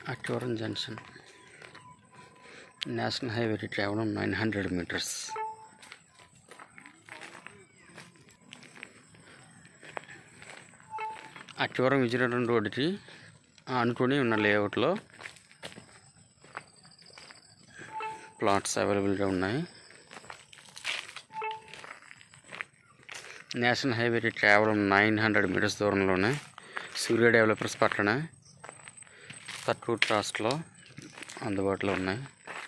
అక్టోరం junction national highway to travel nine hundred metres అక్టోరం విజయనగరం రోడ్డుకి అనుకుని ఉన్న లేఅవుట్లో ప్లాట్స్ అవైలబుల్గా ఉన్నాయి నేషనల్ హైవే టు కేవలం నైన్ హండ్రెడ్ మీటర్స్ దూరంలోనే సూర్య డెవలపర్స్ పక్కన తక్కువ కాస్ట్లో అందుబాటులో ఉన్నాయి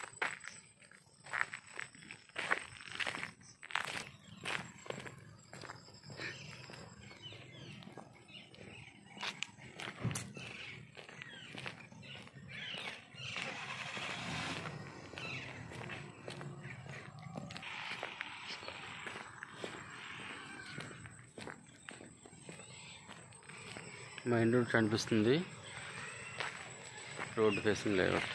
మెయిన్ రోడ్ కనిపిస్తుంది రోడ్డు ఫేసింగ్ లేఅవుట్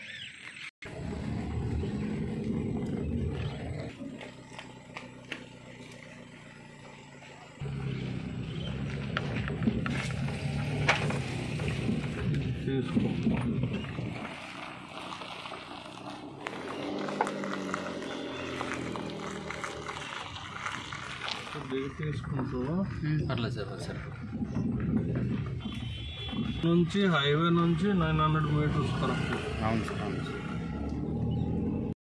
తీసుకో దిగి తీసుకుంటూ పర్లేదు సార్ సార్ నుంచి హైవే నుంచి నైన్ హండ్రెడ్ మీటర్స్ కరెక్ట్ అవును సార్ అవును సార్